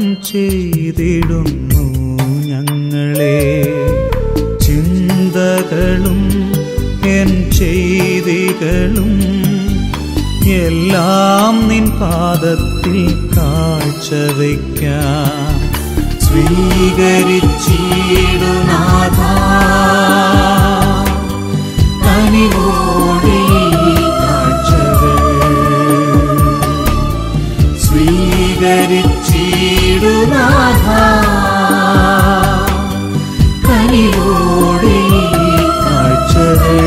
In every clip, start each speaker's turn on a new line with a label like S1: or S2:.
S1: ചെയ്തിടുന്നു ഞങ്ങളെ ചിന്തകളും എൻ ചെയ്തികളും എല്ലാം നിൻ പാദത്തിൽ കാഴ്ചവെക്കാം സ്വീകരിച്ചിടുനാഥ കനിവോടെ ഈ കാഴ്ചകൾ സ്വീകരിച്ചിടുനാഥ കനിവോടെ ഈ കാഴ്ചകൾ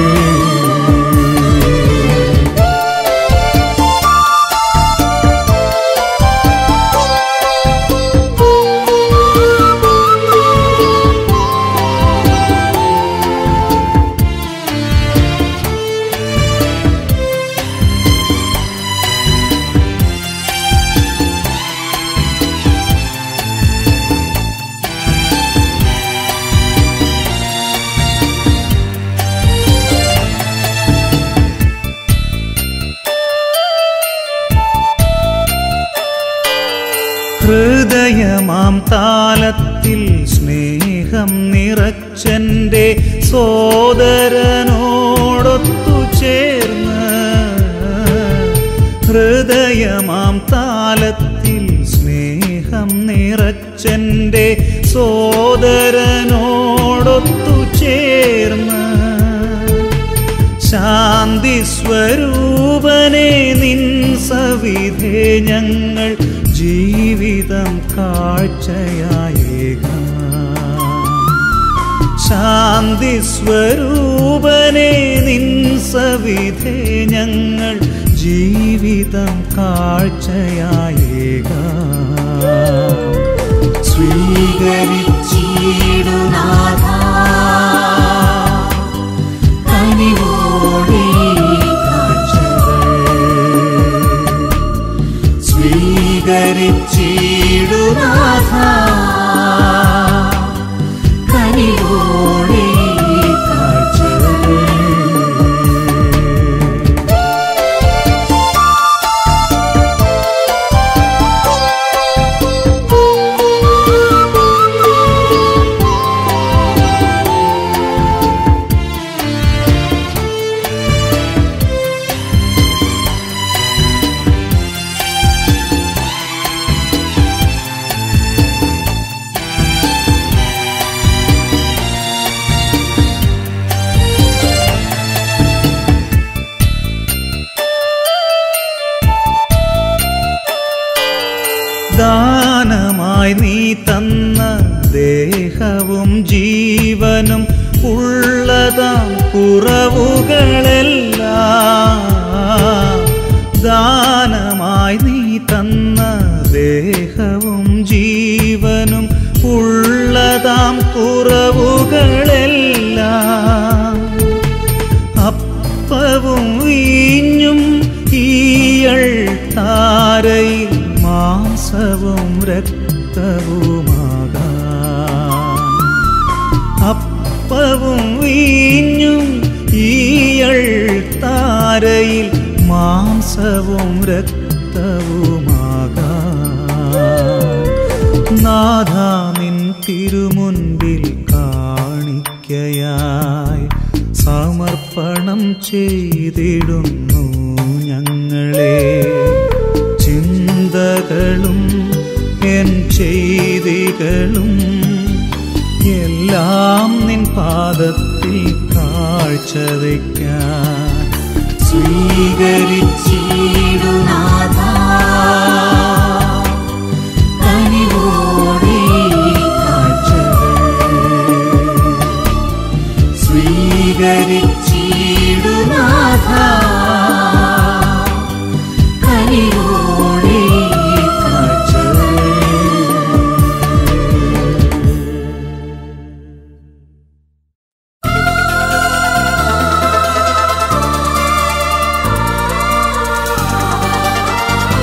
S1: ഹൃദയമാം താലത്തിൽ സ്നേഹം നിറച്ചെൻ്റെ സോദരനോടൊത്തു ചേർന്ന് ഹൃദയമാം താലത്തിൽ സ്നേഹം നിറച്ചെൻ്റെ സോദരനോടൊത്തു ചേർന്ന് ശാന്തി സ്വരൂപനെ നിൻ സവിധേ ഞങ്ങൾ ജീവിതം കാഴ്ചയായേകാം ശാന്തി സ്വരൂപനെ നിൻ സവിധേ ഞങ്ങൾ ജീവിതം കാഴ്ചയായേകാം സ്വീകരിച്ചിടുനാഥ കനിവോടെ ഈ കാഴ്ചകൾ സ്വീകരിച്ചിടുനാഥ കനിവോടെ ഈ കാഴ്ചകൾ ദാനമായി നീ തന്ന ദേഹവും ജീവനും ഉള്ളതാം കുറവുകളെല്ലാം ദാനമായി നീ തന്ന ദേഹവും ജീവനും ഉള്ളതാം കുറവുകളെല്ലാം അപ്പവും വീഞ്ഞും ഈയൾ താരയിൽ മാംസവും രക്തവുമാകാം അപ്പവും വീഞ്ഞും ഈയൾ താരയിൽ മാംസവും രക്തവുമാകാം നാഥാ നിൻ തിരുമുൻപിൽ കാണിക്കയായി സമർപ്പണം ചെയ്തിടുന്നു ഞങ്ങളെ ചിന്തകളും എൻ ചെയ്തികളും എല്ലാം നിൻ പാദത്തിൽ കാഴ്ചവെക്കാൻ സ്വീകരിച്ചിടുനാഥ കനിവോടെ ഈ കാഴ്ചകൾ സ്വീകരിച്ചിടുനാഥ കനിവോടെ ഈ കാഴ്ചകൾ
S2: യേശുവേ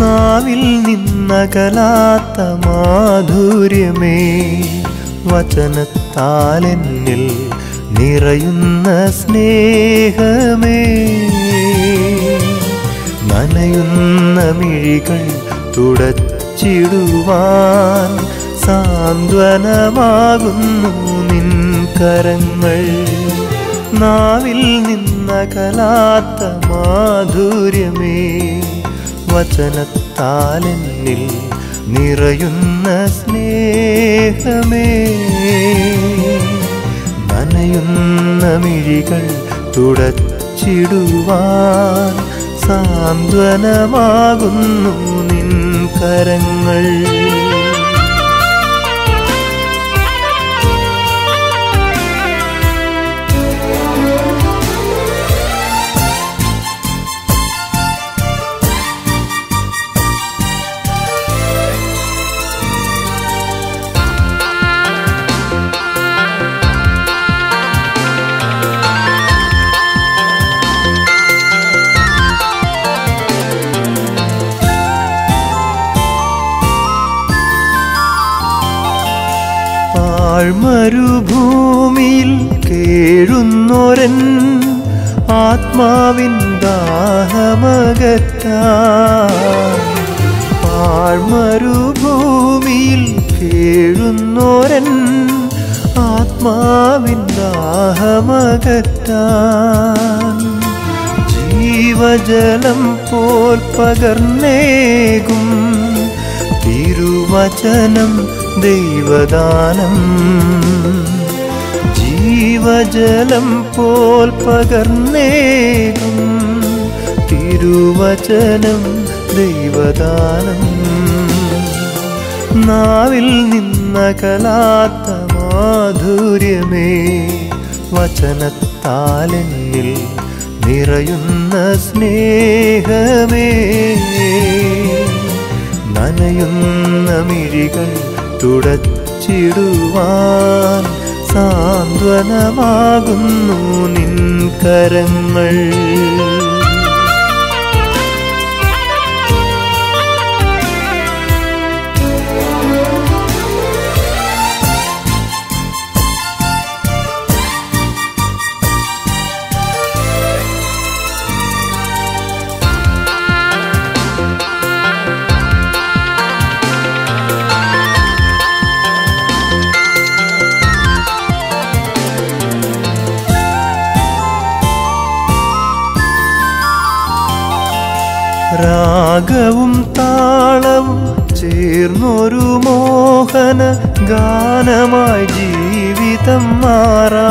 S2: നാവിൽ നിന്നകലാത്ത മാധുര്യമേ വചനത്താലെന്നിൽ നിറയുന്ന സ്നേഹമേ നനയുന്ന മിഴികൾ തുടച്ചിടുവാൻ സാന്ത്വനമാകുന്നു നിൻ കരങ്ങൾ നാവിൽ നിന്നകലാത്ത മാധുര്യമേ വചനത്താലെന്നിൽ നിറയുന്ന സ്നേഹമേ നനയുന്ന മിഴികൾ തുടച്ചിടുവാൻ സാന്ത്വനമാകുന്നു നിൻ കരങ്ങൾ ആഴ്മരുഭൂമിയിൽ കേഴുന്നൊരൻ ആത്മാവിൻ ദാഹമകറ്റ ആഴ്മരുഭൂമിയിൽ കേഴുന്നൊരൻ ആത്മാവിൻ ദാഹമകറ്റാൻ ജീവജലം പോൽ പകർന്നേകും തിരുവചനം ദൈവദാനം ജീവജലം പോൽ പകർന്നേകും തിരുവചനം ദൈവദാനം നാവിൽ നിന്നകലാത്ത മാധുര്യമേ വചനത്താലെന്നിൽ നിറയുന്ന സ്നേഹമേ നനയുന്ന മിഴികൾ തുടച്ചിടുവാൻ സാന്ത്വനമാകുന്നു നിൻ കരങ്ങൾ രാഗവും താളവും ചേർന്നൊരു മോഹന ഗാനമായി ജീവിതം മാറാ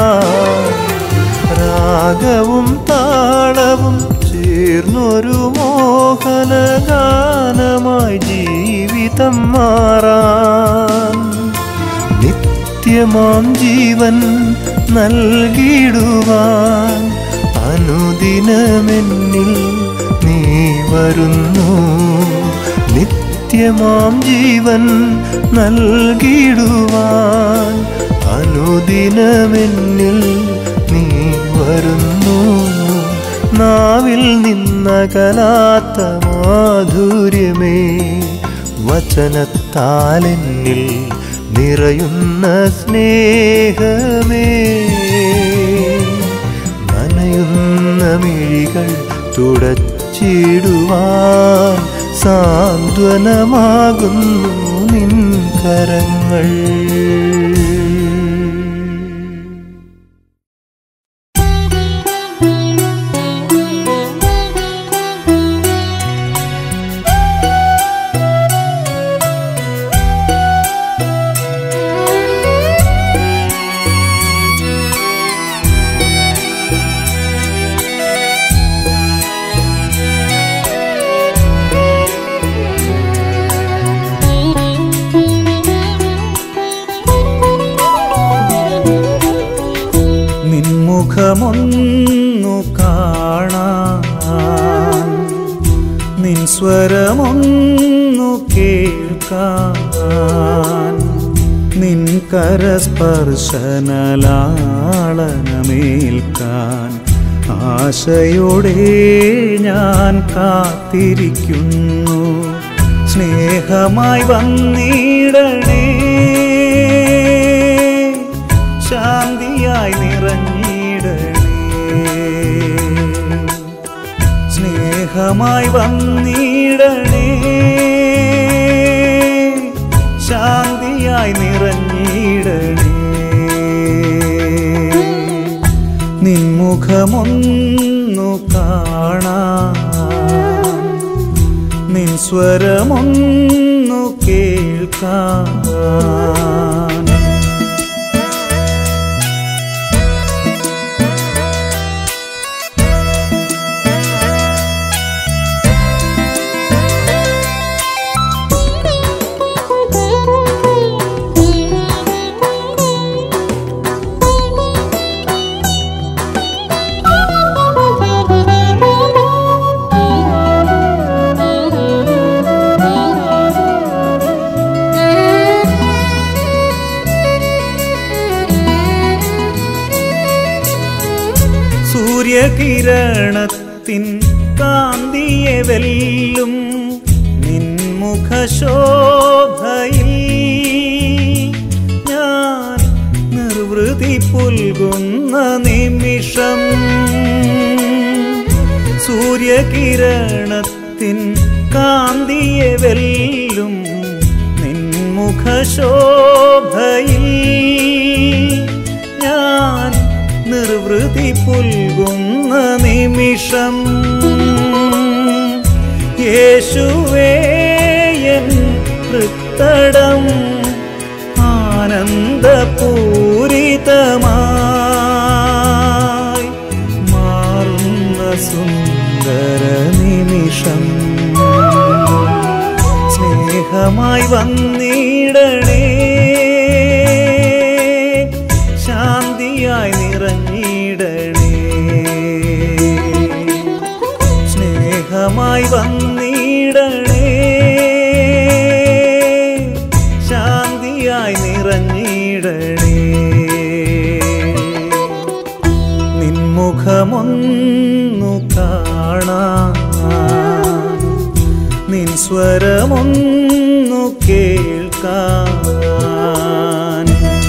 S2: രാഗവും താളവും ചേർന്നൊരു മോഹന ഗാനമായി ജീവിതം മാറാൻ നിത്യമാം ജീവൻ നൽകിടുവാൻ അനുദിനമെന്നിൽ നീ വരുന്നു നിത്യമാം ജീവൻ നൽകിടുവാൻ അനുദിനമെന്നിൽ നീ വരുന്നു നാവിൽ നിന്നകലാത്ത മാധുര്യമേ വചനത്താലെന്നിൽ നിറയുന്ന സ്നേഹമേ നനയുന്ന മിഴികൾ തുടച്ചിടുവാൻ സാന്ത്വനമാകുന്നു നിൻ കരങ്ങൾ നിൻമുഖമൊന്നു കാണാൻ നിൻ സ്വരമൊന്നു കേൾക്കാൻ നിൻ കരസ്പർശനലാളനമേൽക്കാൻ ആശയോടെ ഞാൻ കാത്തിരിക്കുന്നു സ്നേഹമായി വന്നിടണേ ശാന്തിയായി നിറഞ്ഞിടണേ സ്നേഹമായി വന്നിടണേ ശാന്തിയായി നിറഞ്ഞിടണേ നിൻമുഖമൊന്നു കാണാൻ നിൻ സ്വരമൊന്നു കേൾക്കാൻ സൂര്യകിരണത്തിൻ കാന്തിയെ വെല്ലും നിൻമുഖശോഭയിൽ ഞാൻ നിർവൃതി പുൽകുന്ന നിമിഷം സൂര്യകിരണത്തിൻ കാന്തിയെ വെല്ലും നിൻമുഖശോഭയിൽ ഞാൻ നിർവൃതി പുൽകുന്ന നിമിഷം യേശുവേ എൻ തൃത്തടം ആനന്ദപൂരിതമായി മാറുന്ന സുന്ദര നിമിഷം സ്നേഹമായി വന്നിടണേ ശാന്തിയായി നിറഞ്ഞിടണേ സ്നേഹമായി വന്നിടണേ ശാന്തിയായി നിറഞ്ഞിടണേ നിൻമുഖമൊന്നു കാണാൻ നിൻ സ്വരമൊന്നു കേൾക്കാൻ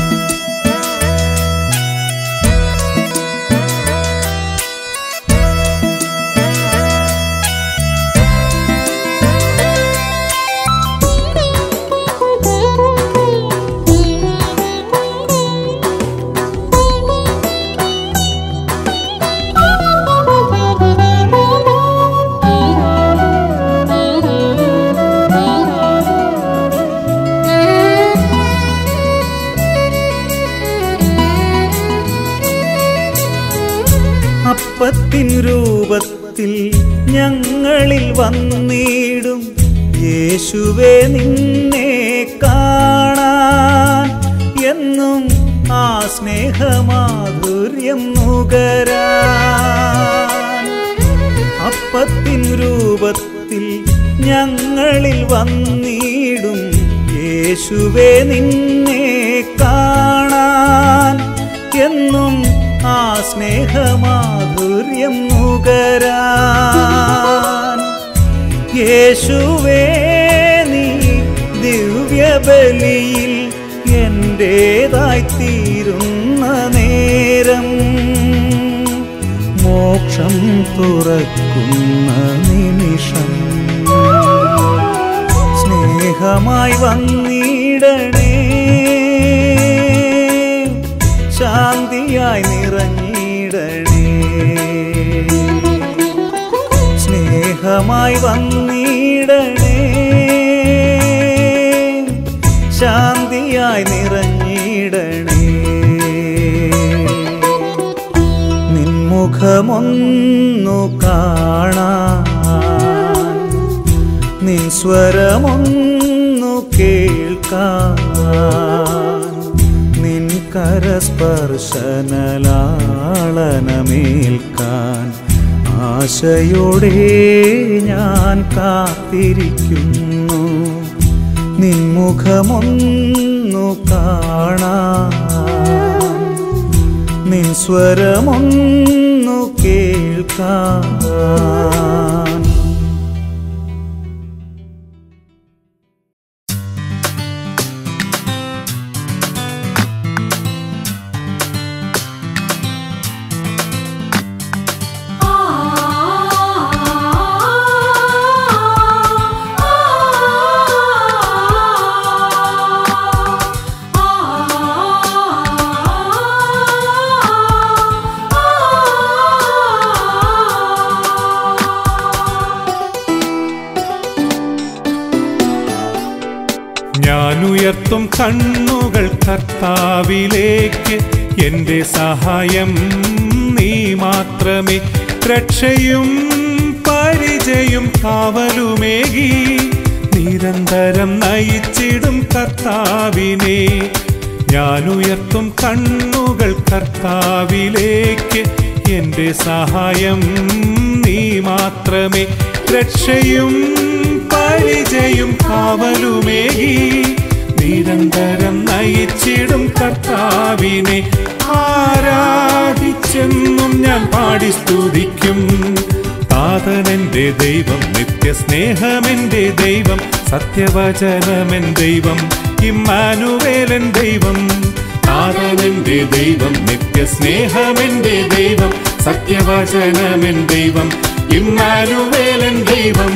S2: അപ്പത്തിൻ രൂപത്തിൽ ഞങ്ങളിൽ വന്നിടും യേശുവെ നിന്നെ കാണാൻ എന്നും ആ സ്നേഹമാധുര്യം നുകരാൻ അപ്പത്തിൻ രൂപത്തിൽ ഞങ്ങളിൽ വന്നിടും യേശുവെ നിന്നെ കാണാൻ എന്നും ആ സ്നേഹമാധുര്യം നുകരാൻ യേശുവേ നീ ദിവ്യബലിയിൽ എൻ്റേതായി തീരുന്ന നേരം മോക്ഷം തുറക്കുന്ന നിമിഷം സ്നേഹമായി വന്നിടണേ ശാന്തിയായി നിറഞ്ഞിടണേ സ്നേഹമായി വന്നിടണേ ശാന്തിയായി നിറഞ്ഞിടണേ നിൻമുഖമൊന്നു കാണാൻ നിൻ സ്വരമൊന്നു കേൾക്കാൻ നിൻ കരസ്പർശനലാളനമേൽക്കാൻ ആശയോടെ ഞാൻ കാത്തിരിക്കുന്നു നിൻമുഖമൊന്നു കാണാൻ നിൻ സ്വരമൊന്നു കേൾക്കാൻ കേൾക്കാൻ
S3: ഞാനുയർത്തും കണ്ണുകൾ കർത്താവിലേക്ക് എന്റെ സഹായം നീ മാത്രമേ രക്ഷയും പരിചയും കാവലുമേകി നിരന്തരം നയിച്ചിടും കർത്താവിനെ ഞാനുയർത്തും കണ്ണുകൾ കർത്താവിലേക്ക് എന്റെ സഹായം നീ മാത്രമേ രക്ഷയും പരിചയും കാവലുമേകി നിരന്തരം നയിച്ചിടും കർത്താവിനെ ആരാധിച്ചെന്നും ഞാൻ പാടി സ്തുതിക്കും താതനെന്റെ ദൈവം നിത്യസ്നേഹമെന്റെ ദൈവം സത്യവചനമെൻ ദൈവം ഇമ്മാനുവേലൻ ദൈവം താതനെന്റെ ദൈവം നിത്യസ്നേഹമെന്റെ ദൈവം സത്യവചനമെൻ ദൈവം ഇമ്മാനുവേലൻ ദൈവം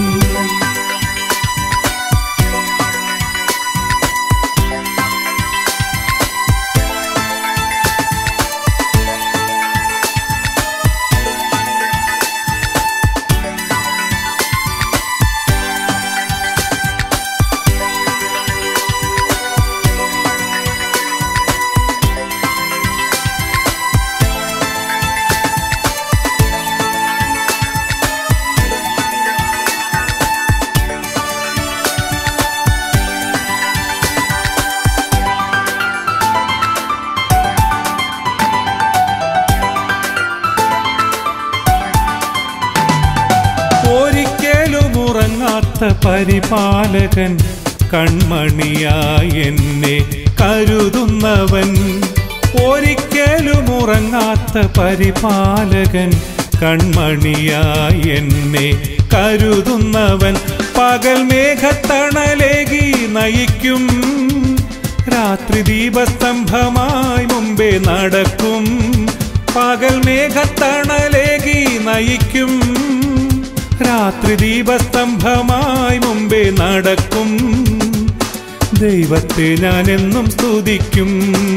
S3: ഒരിക്കലും ഉറങ്ങാത്ത പരിപാലകൻ കൺമണിയായി എന്നെ കരുതുന്നവൻ ഒരിക്കലും ഉറങ്ങാത്ത പരിപാലകൻ കൺമണിയായി എന്നെ കരുതുന്നവൻ പകൽ മേഘത്തണലേകി നയിക്കും രാത്രി ദീപസ്തംഭമായി മുമ്പേ നടക്കും പകൽ മേഘത്തണലേകി നയിക്കും രാത്രി ദീപസ്തംഭമായി മുമ്പേ നടക്കും ദൈവത്തെ ഞാൻ എന്നും സ്തുതിക്കും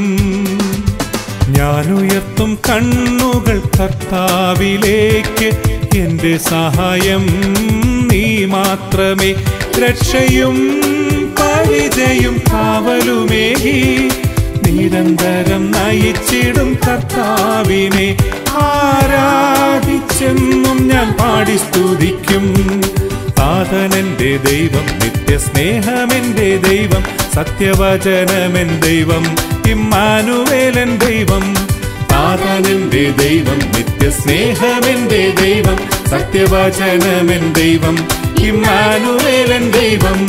S3: ഞാൻ ഉയർത്തും കണ്ണുകൾ കർത്താവിലേക്ക് എന്റെ സഹായം നീ മാത്രമേ രക്ഷയും പരിചയും കാവലുമേകി നിരന്തരം നയിച്ചിടും കർത്താവിനെ ആരാധിച്ചെന്നും ഞാൻ പാടി സ്തുതിക്കും താതനെന്റെ ദൈവം നിത്യസ്നേഹമെന്റെ ദൈവം സത്യവചനമെൻ ദൈവം ഇമ്മാനുവേലൻ ദൈവം താതനെന്റെ ദൈവം നിത്യസ്നേഹമെന്റെ ദൈവം സത്യവചനമെൻ ദൈവം ഇമ്മാനുവേലൻ ദൈവം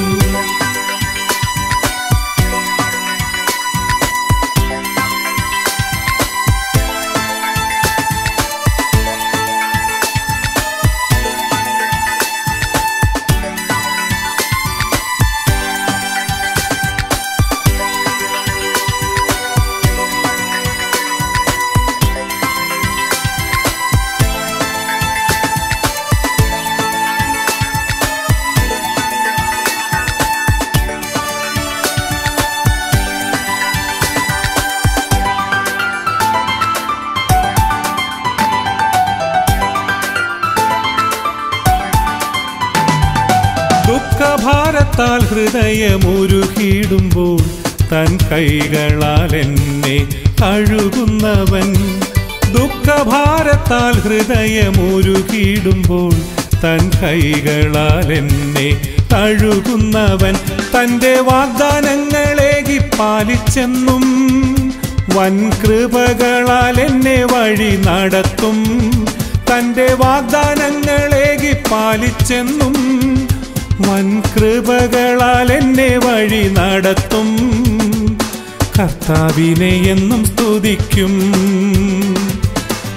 S3: ദുഃഖഭാരത്താൽ ഹൃദയമുരുകിടുമ്പോൾ തൻ കൈകളാൽ എന്നെ കഴുകുന്നവൻ ദുഃഖഭാരത്താൽ ഹൃദയമുരുകിടുമ്പോൾ തൻ കൈകളാൽ എന്നെ കഴുകുന്നവൻ തൻ്റെ വാഗ്ദാനങ്ങളേകി പാലിച്ചെന്നും വൻ കൃപകളാൽ എന്നെ വഴി നടത്തും തൻ്റെ വാഗ്ദാനങ്ങളേകി പാലിച്ചെന്നും വൻ കൃപകളാൽ എന്നെ വഴി നടത്തും കർത്താവിനെ എന്നും സ്തുതിക്കും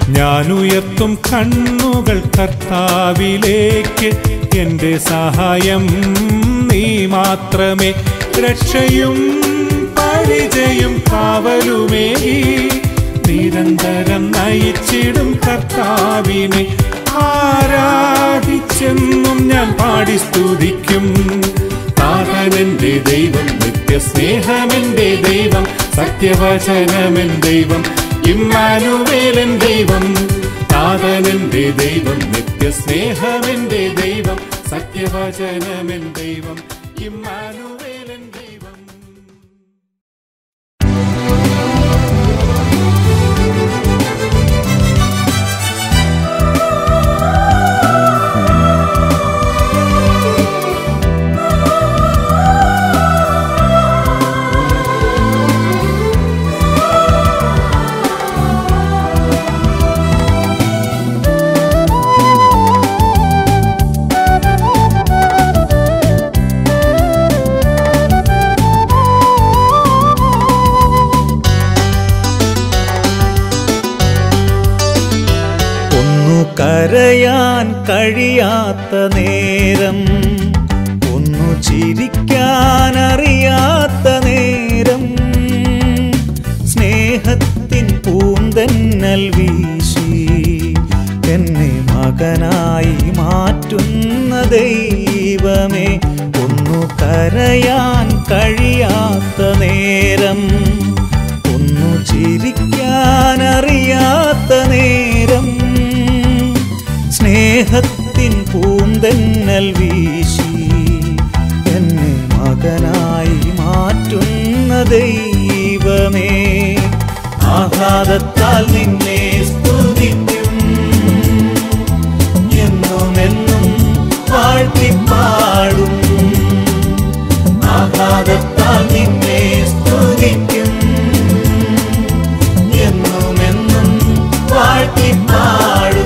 S3: ഞാൻ ഉയർത്തും കണ്ണുകൾ കർത്താവിലേക്ക് എൻ്റെ സഹായം നീ മാത്രമേ രക്ഷയും പരിചയും കാവലുമേകി നിരന്തരം നയിച്ചിടും കർത്താവിനെ ആരാധിച്ചെന്നും ഞാൻ പാടി സ്തുതിക്കും താതനെന്റെ ദൈവം നിത്യസ്നേഹമെന്റെ ദൈവം സത്യവചനമെൻ ദൈവം ഇമ്മാനുവേലൻ ദൈവം താതനെന്റെ ദൈവം നിത്യസ്നേഹമെന്റെ ദൈവം സത്യവചനമെൻ ദൈവം ഇമ്മാനുവേലൻ ദൈവം
S2: ഒന്നു കരയാൻ കഴിയാത്ത നേരം ഒന്നു ചിരിക്കാൻ അറിയാത്ത നേരം സ്നേഹത്തിൻ പൂന്തന്നൽ വീശി എന്നെ മകനായി മാറ്റുന്ന ദൈവമേ ഒന്നു കരയാൻ കഴിയാത്ത നേരം ഒന്നു ചിരിക്കാൻ അറിയാത്ത നേരം സ്നേഹത്തിൻ പൂന്തന്നൽ വീശി എന്നെ മകനായി മാറ്റുന്ന ദൈവമേ ആഹ്ലാദത്താൽ നിന്നെ സ്തുതിക്കും എന്നും എന്നും വാഴ്ത്തിപ്പാടും ആഹ്ലാദത്താൽ നിന്നെ സ്തുതിക്കും എന്നും എന്നും വാഴ്ത്തിപ്പാടും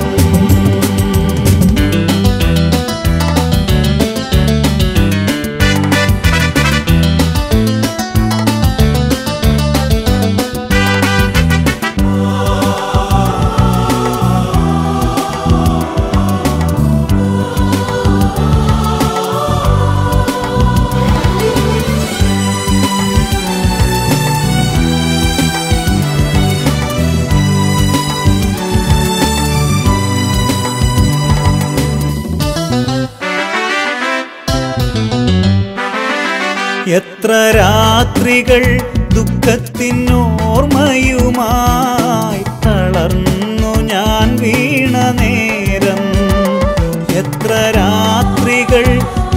S2: എത്ര രാത്രികൾ ദുഃഖത്തിനോർമ്മയുമായി തളർന്നു ഞാൻ വീണ നേരം എത്ര രാത്രികൾ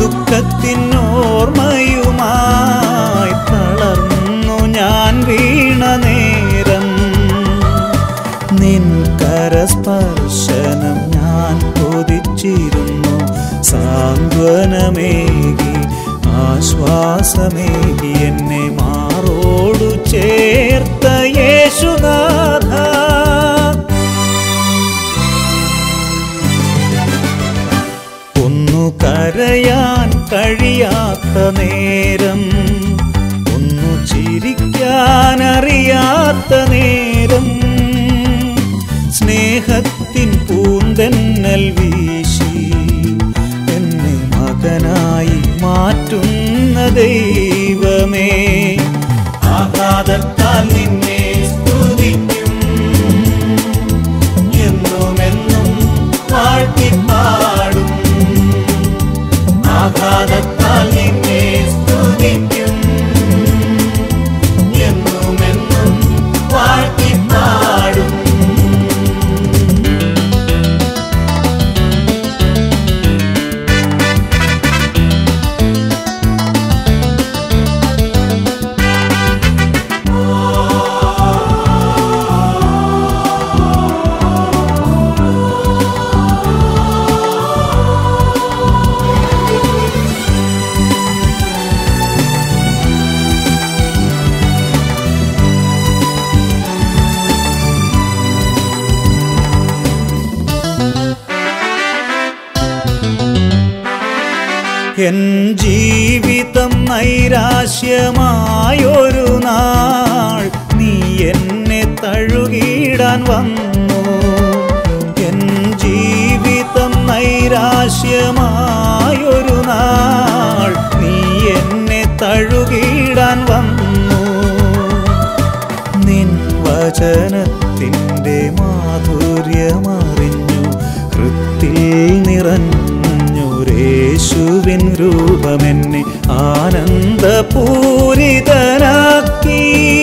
S2: ദുഃഖത്തിനോർമ്മയുമായി തളർന്നു ഞാൻ വീണ നേരം നിൻ കരസ്പർശനം ഞാൻ കൊതിച്ചിരുന്നു സാന്ത്വനമേകി ആശ്വാസമേകി എന്നെ മാറോടു ചേർത്ത യേശുനാഥ ഒന്നു കരയാൻ കഴിയാത്ത നേരം ഒന്നു ചിരിക്കാൻ അറിയാത്ത നേരം സ്നേഹത്തിൻ പൂന്തന്നൽ വീശി എന്നെ മകനായി മാറ്റുന്ന ദൈവമേ ആഹ്ലാദത്താൽ നിന്നെ സ്തുതിക്കും എന്നും എന്നും വാഴ്ത്തിപ്പാടും ആഘാതത്താൽ നിന്നെ സ്തുതിക്കും എന്നും എന്നും വാഴ്ത്തിപ്പാടും എൻ ജീവിതം നൈരാശ്യമായൊരു നാൾ നീ എന്നെ തഴുകിടാൻ വന്നു നൈരാശ്യമായൊരു നാൾ നീ എന്നെ തഴുകിടാൻ വന്നു നിൻ വചനത്തിൻ്റെ മാധുര്യമറിഞ്ഞു കൃത്തിൽ നിറഞ്ഞൊരേശുവിൻ രൂപമെന്നെ ആനന്ദപൂരിതനാക്കി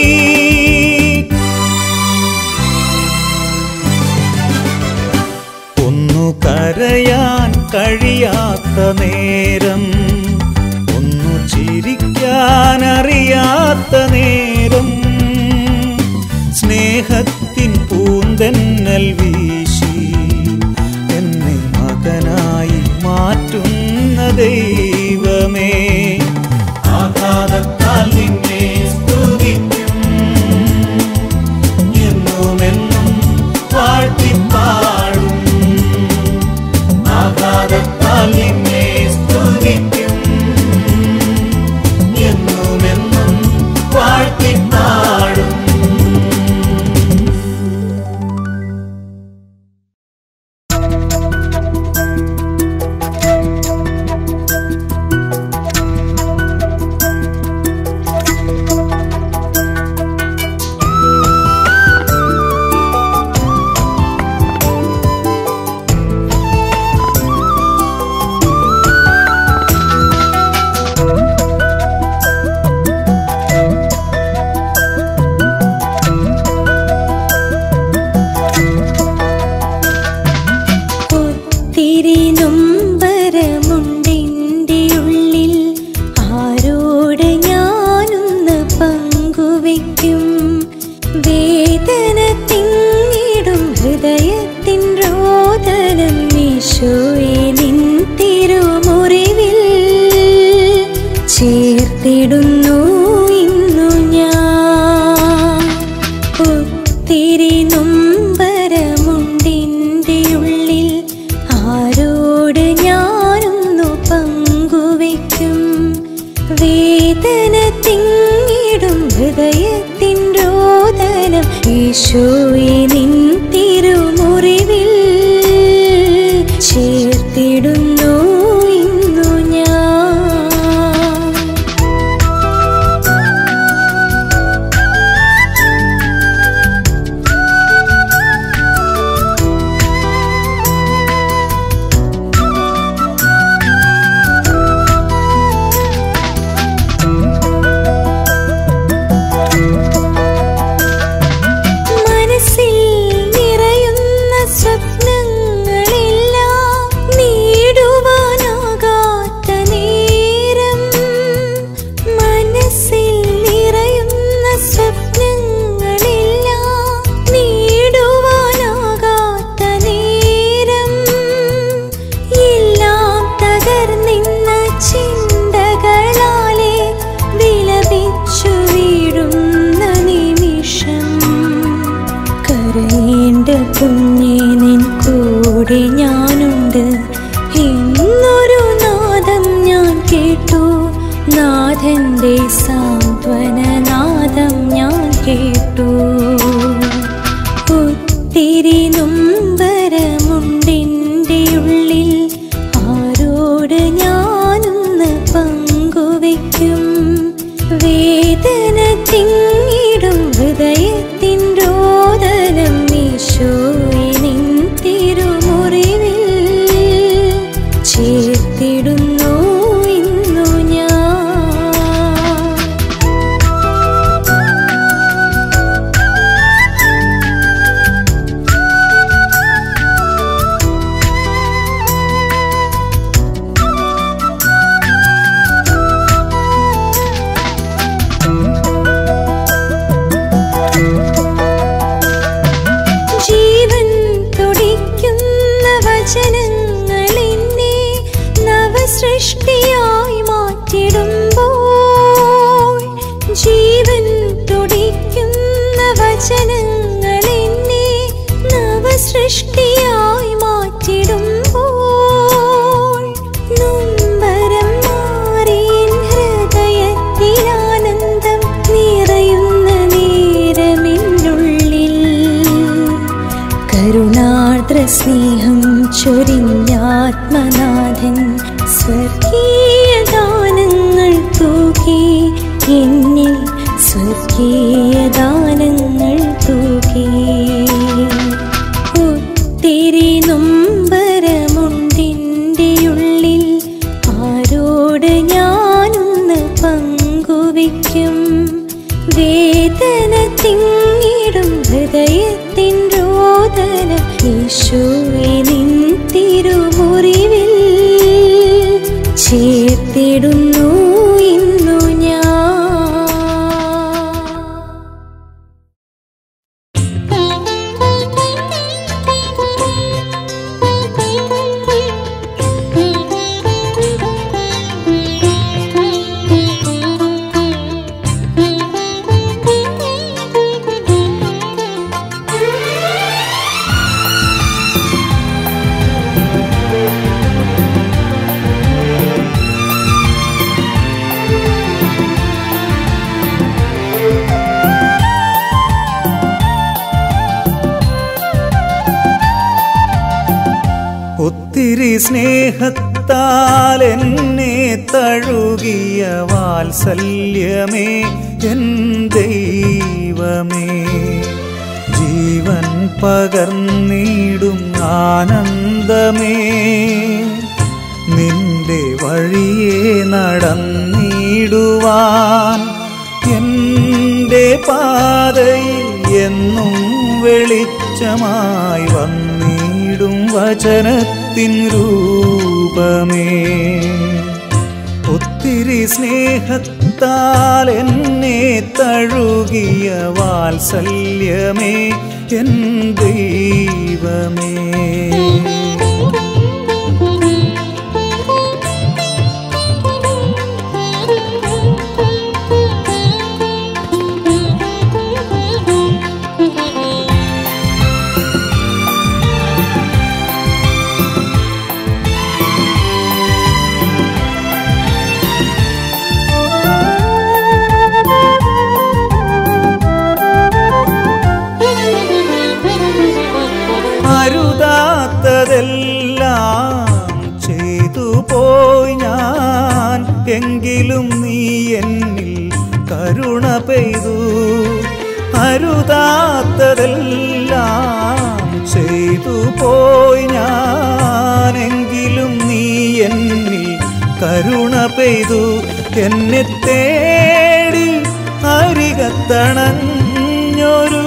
S2: ഒന്നു കരയാൻ കഴിയാത്ത നേരം ഒന്നു ചിരിക്കാൻ അറിയാത്ത നേരം സ്നേഹത്തിൻ പൂന്തെന്നൽ വീശി എന്നെ മകനായി മാറ്റുന്ന ദൈവമേ ആഘാതത്താൽ നിന്നെ സ്തുതിക്കും എന്നുമെന്നും വാഴ്ത്തിപ്പാടും ആഘാതത്താൽ നിന്നെ സ്തുതിക്കും എന്നുമെന്നും വാഴ്ത്തിപ്പാടും
S4: ഒത്തിരി നൊമ്പരമുണ്ടെൻ്റെ ഉള്ളിൽ ആരോട് ഞാനൊന്ന് പങ്കുവയ്ക്കും വേദന തിങ്ങിടും ഹൃദയത്തിൻ രോദനം ഈശോയെ നിൻ തിരുമുറിവിൽ ചേർത്തിടുന്നു ഇന്നു ഞാൻ ഒത്തിരി നൊമ്പരമുണ്ടിൻ്റെ ഉള്ളിൽ ആരോട് ഞാനൊന്നു പങ്കുവയ്ക്കും വേദന തിങ്ങിടും ഹൃദയത്തിൻ രോദനം ഈശോയെ നിൻ തിരുമുറിവിൽ ചേർത്തിടുന്നു ഇന്നു ഞാൻ മനസ്സിൽ നിറയുന്ന സ്വപ്നങ്ങളെല്ലാം നേടുവാനാകാത്ത നേരം മനസ്സിൽ നിറയുന്ന സ്വപ്നങ്ങളെല്ലാം നേടുവാനാകാത്ത നേരം എല്ലാം തകർന്നിന്ന ചിന്തകളാലെ വിലപിച്ചു വീഴുന്ന നിമിഷം കരയേണ്ട കുഞ്ഞെ നിൻ കൂടെ ഞാനുണ്ട് എന്നൊരു നാദം ഞാൻ കേട്ടു നാഥന്റെ സാന്ത്വന നാദം ഞാൻ കേട്ടു ഒത്തിരി നൊമ്പരമുണ്ടെൻ്റെ ഉള്ളിൽ ആരോട് ഞാനൊന്ന് പങ്കുവയ്ക്കും വേദന തിങ്ങിടും ഹൃദയത്തിൻ രോദനം ഈശോയെ നിൻ തിരുമുറിവിൽ ചേർത്തിടുന്നു ഇന്നു ഞാൻ ജീവൻ തുടിക്കുന്ന വചനങ്ങൾ എന്നെ നാഥൻ സ്വർഗീയ ദാനങ്ങൾ തൂകി എന്നിൽ സ്വർഗീയ ദാനങ്ങൾ തൂകി ഒത്തിരി നൊമ്പരമുണ്ടിൻ്റെ ഉള്ളിൽ ആരോട് ഞാനൊന്ന് പങ്കുവയ്ക്കും വേദന തിങ്ങിടും ഹൃദയത്തിൻ രോദന യേശുവെ നിൻ തിരുമുറിവിൽ ചേർത്തിടുന്നു ഇന്നു ഞാൻ
S2: ഒത്തിരി സ്നേഹത്താൽ എന്നെ തഴുകിയ വാത്സല്യമേ എൻ ദൈവമേ ജീവൻ പകർന്നിടും ആനന്ദമേ നിന്റെ വഴിയെ നടന്നിടുവാൻ എൻ്റെ പാതയിൽ എന്നും വെളിച്ചമായി വന്നിടും വചനത്തിൻ രൂപമേ ഒത്തിരി സ്നേഹത്താൽ എന്നെ തഴുകിയ വാത്സല്യമേ എൻ ദൈവമേ അരുതാത്തതെല്ലാം ചെയ്തു പോയി ഞാൻ എങ്കിലും നീ എന്നിൽ കരുണ പെയ്തു അരുതാത്തതെല്ലാം ചെയ്തു പോയി ഞാൻ എങ്കിലും നീ എന്നിൽ കരുണ പെയ്തു എന്നെ തേടി അരികത്തണഞ്ഞൊരു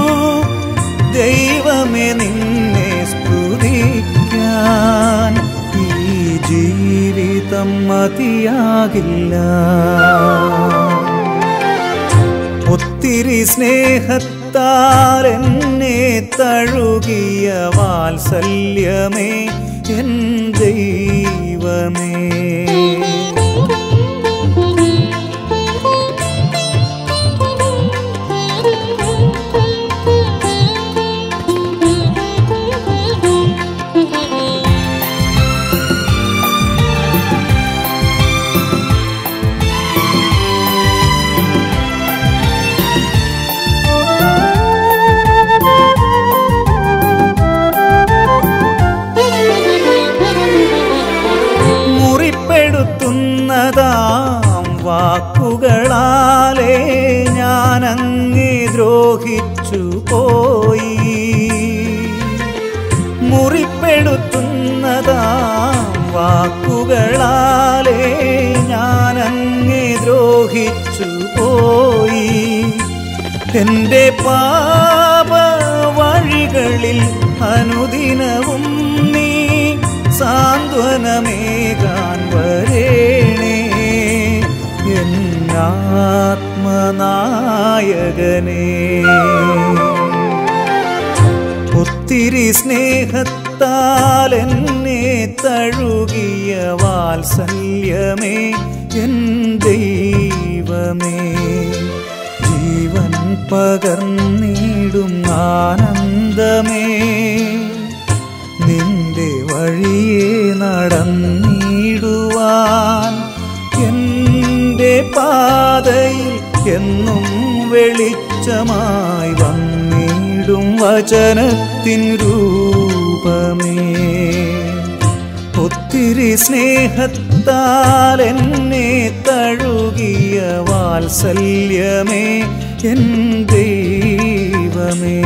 S2: ദൈവമേ നിന്നെ സ്തുതിക്കാൻ ഈ ജീവിതം മതിയാകില്ല ഒത്തിരി സ്നേഹത്താൽ എന്നെ തഴുകിയ വാത്സല്യമേ എൻ ദൈവമേ മുറിപ്പെടുത്തുന്നതാം വാക്കുകളാലേ ഞാൻ അങ്ങേ ദ്രോഹിച്ചു പോയി മുറിപ്പെടുത്തുന്നതാം വാക്കുകളാലേ ഞാൻ അങ്ങേ ദ്രോഹിച്ചു പോയി എൻ്റെ പാപ വഴികളിൽ അനുദിനവും നീ സാന്ത്വനമേകാൻ വരേണേ എന്നാത്മനായകനേ ഒത്തിരി സ്നേഹത്താൽ എന്നെ തഴുകിയ വാത്സല്യമേ എൻ ദൈവമേ ജീവൻ പകർന്നിടും ആനന്ദമേ നിന്റെ വഴിയെ നടന്നിടുവാൻ എൻ്റെ പാതയിൽ എന്നും വെളിച്ചമായി വന്നിടും വചനത്തിൻ രൂപമേ ഒത്തിരി ഒത്തിരി സ്നേഹത്താൽ എന്നെ തഴുകിയ വാത്സല്യമേ എൻ ദൈവമേ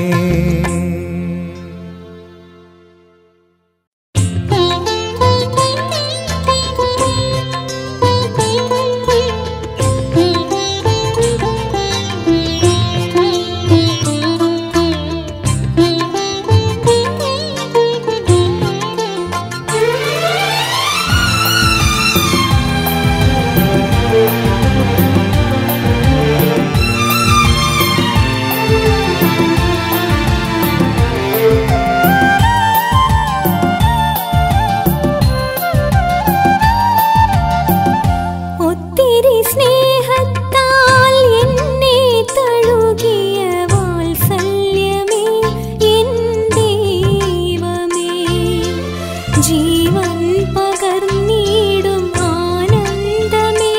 S4: ഒത്തിരി സ്നേഹത്താൽ എന്നെ തഴുകിയ വാത്സല്യമേ എൻ ദൈവമേ ജീവൻ പകർന്നിടും ആനന്ദമേ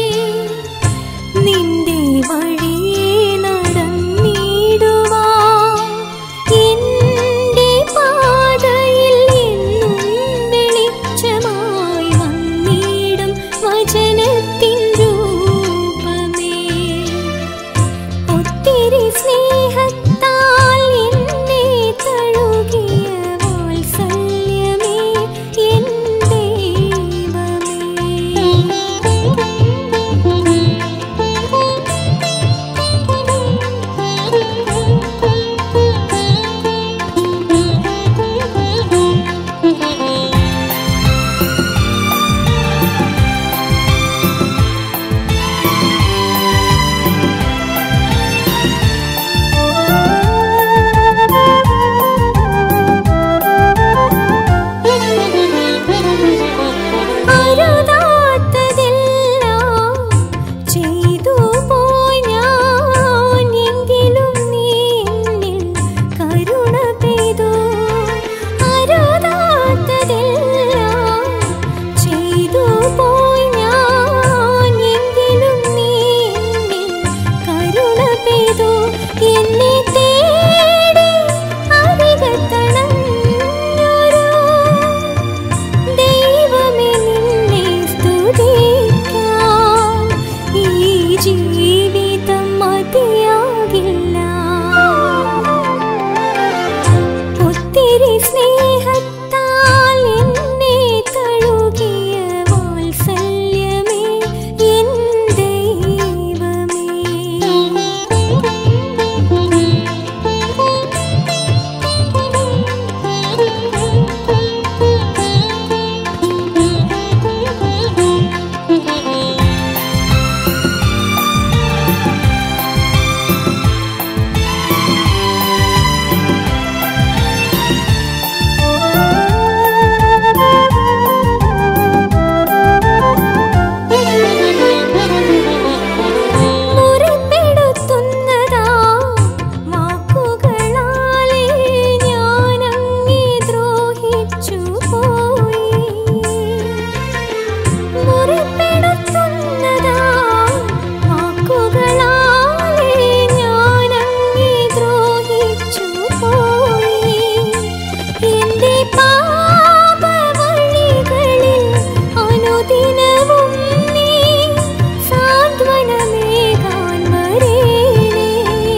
S4: നിന്റെ വഴിയെ നടന്നിടുവാൻ എന്റെ പാതയിൽ എന്നും വെളിച്ചമായി വന്നിടും വചനത്തിൻ രൂപമേ ഒത്തിരി സ്നേഹത്താൽ എന്നെ തഴുകിയ വാത്സല്യമേ എൻ ദൈവമേ അരുതാത്തതെല്ലാം ചെയ്തു പോയി ഞാൻ എങ്കിലും നീ എന്നിൽ കരുണ പെയ്തു അരുതാത്തതെല്ലാം ചെയ്തു പോയി ഞാൻ എങ്കിലും നീ എന്നിൽ കരുണ പെയ്തു എന്നെ തേടി അരികത്തണഞ്ഞൊരു ദൈവമേ നിന്നെ സ്തുതിക്കാൻ ഈ ജീവിതം മതിയാകില്ല ഒത്തിരി സ്നേഹത്താൽ എന്നെ തഴുകിയ വാത്സല്യമേ എൻ ദൈവമേ മുറിപ്പെടുത്തുന്നതാ വാക്കുകളാലേ ഞാനങ്ങേ ദ്രോഹിച്ചു പോയി മുറിപ്പെടുത്തുന്നതാ വാക്കുകളാലേ ഞാനങ്ങേ ദ്രോഹിച്ചു പോയി എന്റെ പാപവഴികളിൽ അനുദിനവും നീ സാന്ത്വനമേകാൻ വരേണേ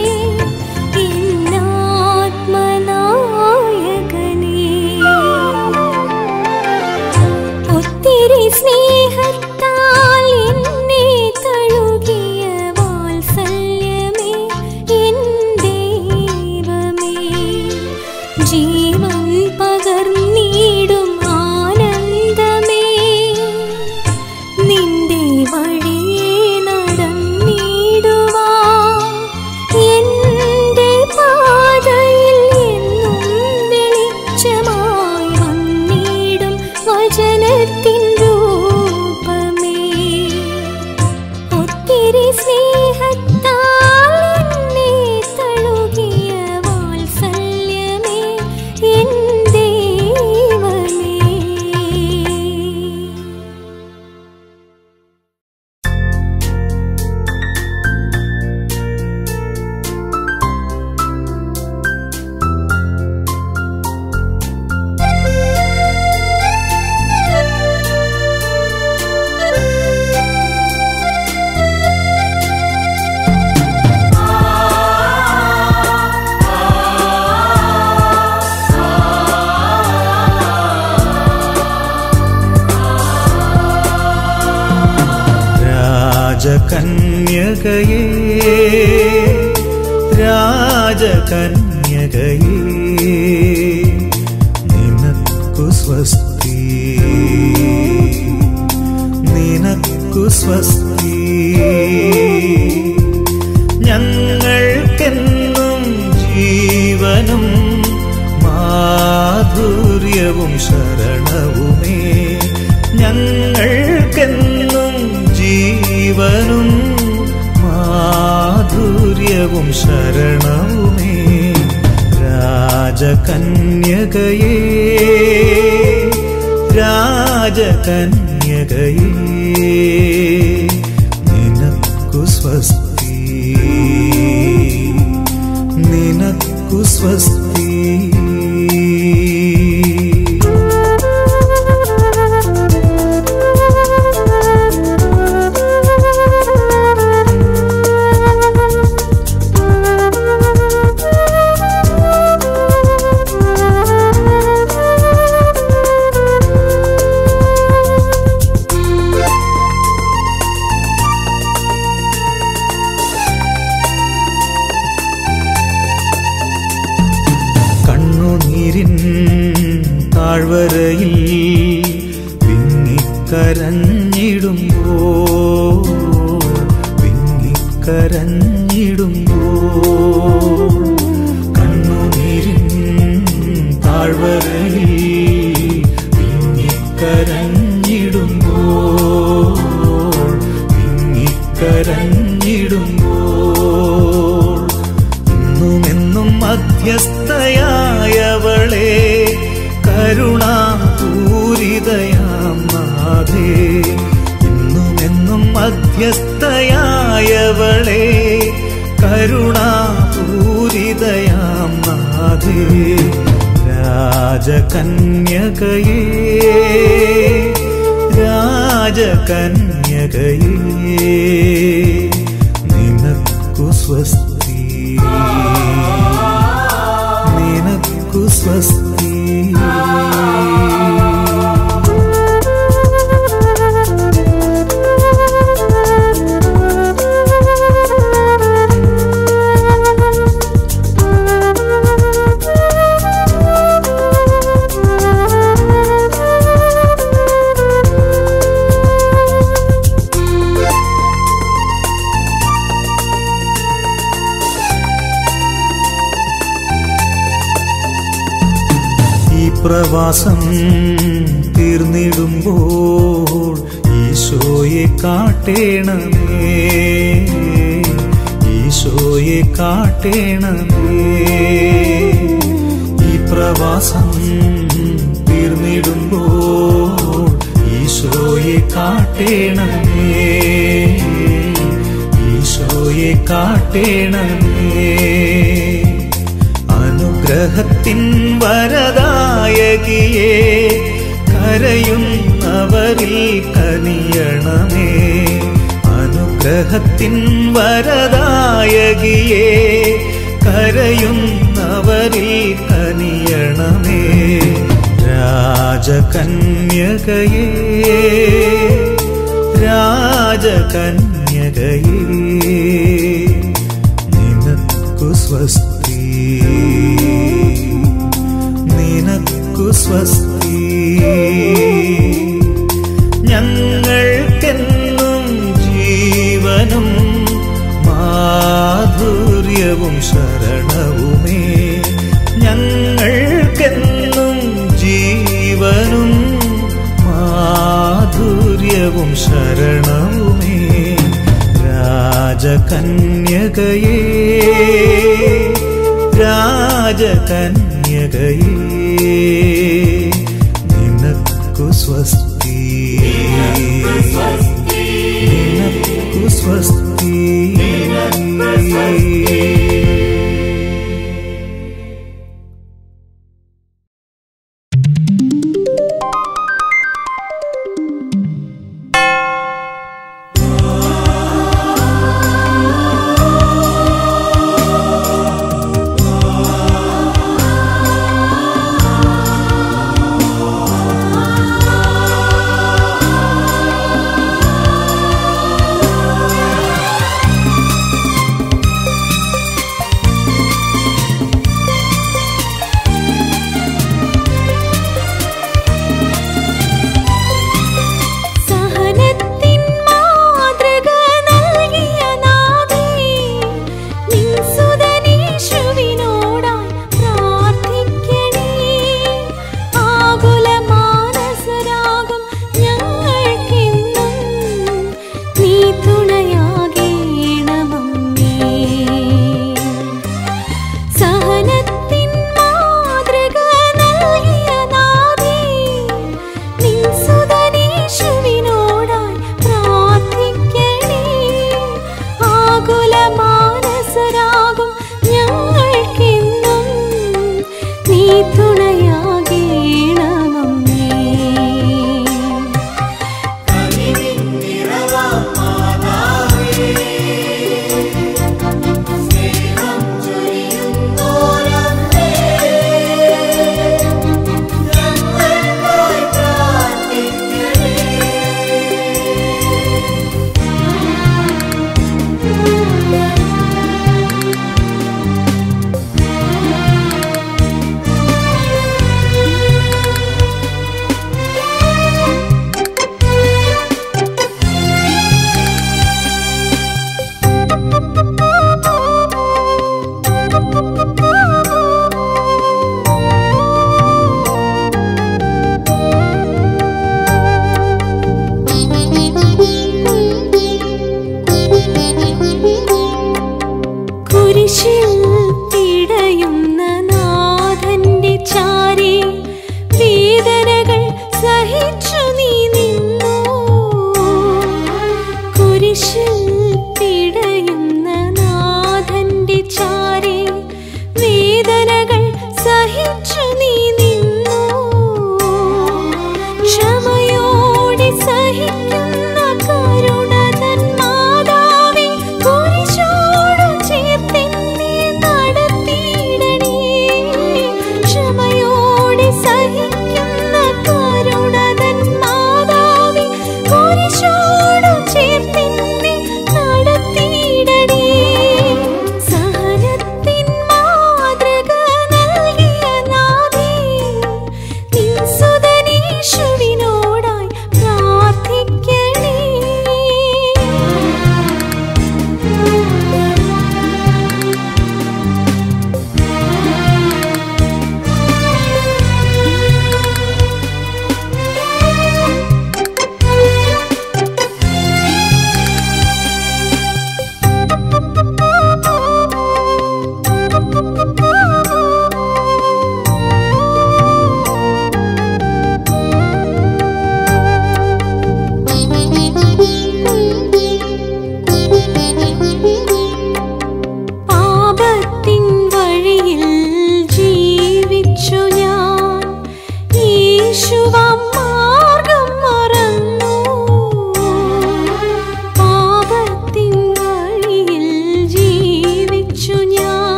S4: ഇന്നാത്മനായകനേ ഒത്തിരി സ്നേഹത്താൽ എന്നെ തഴുകിയ വാത്സല്യമേ എൻ ദൈവമേ ജീവൻ പകർന്നിടും ആനന്ദമേ നിന്റെ വഴിയെ നടന്നിടുവാൻ എന്റെ പാതയിൽ എന്നും വെളിച്ചമായി വന്നിടും വചനത്തിൻ രൂപമേ ഒത്തിരി സ്നേഹത്താൽ എന്നെ തഴുകിയ വാത്സല്യമേ എൻ ദൈവമേ
S2: രാജകന്യകയേ രാജകന്യകയേ നിനക്കു സ്വസ്തി നിനക്കു സ്വസ്തി ഞങ്ങൾക്കെന്നും ജീവനും മാധുര്യവും ശരണവുമേ ഞങ്ങൾക്കെന്നും ജീവനും മാധുര്യവും ശരണവുമേ രാജകന്യകയേ രാജകന്യകയേ നിനക്കു സ്വസ്തി നിനക്കു സ്വസ്തി കണ്ണുനീരിൻ താഴ്വരയിൽ വിങ്ങിക്കരഞ്ഞിടുമ്പോ വിങ്ങിക്കരഞ്ഞിടുമ്പോ കണ്ണുനീരിൻ താഴ്വരയിൽ വിങ്ങിക്കരഞ്ഞിടുമ്പോ വിങ്ങിക്കരഞ്ഞിടുമ്പോൾ എന്നുമെന്നും മധ്യസ്ഥയായവളെ കരുണാപൂരിതയാം നാഥേ ഇന്നുമെന്നും മധ്യസ്ഥയായവളെ കരുണാപൂരിതയാം നാഥേ രാജകന്യകയേ രാജകന്യകയേ നിനക്കു സ്വസ്തി നിനക്കു സ്വസ്തി ഈ പ്രവാസം തീർന്നിടുമ്പോൾ ഈശോയെ കാട്ടേണമേ ഈശോയെ കാട്ടേണമേ ഈ പ്രവാസം തീർന്നിടുമ്പോൾ ഈശോയെ കാട്ടേണമേ ഈശോയെ കാട്ടേണമേ അനുഗ്രഹത്തിൻ വരദായകിയെ കരയുന്നവരിൽ കനിയണമേ അനുഗ്രഹത്തിൻ വരദായകിയെ കരയുന്നവരിൽ കനിയണമേ രാജകന്യകയേ രാജകന്യകയേ നിനക്കു സ്വസ്തി നിനക്കു സ്വസ്തി ഞങ്ങൾക്കെന്നും ജീവനും മാധുര്യവും ശരണവുമേ ഞങ്ങൾക്കെന്നും ജീവനും മാധുര്യവും ശരണവുമേ രാജകന്യകയേ രാജകന്യകയേ നിനക്കു സ്വസ്തി നിനക്കു സ്വസ്തി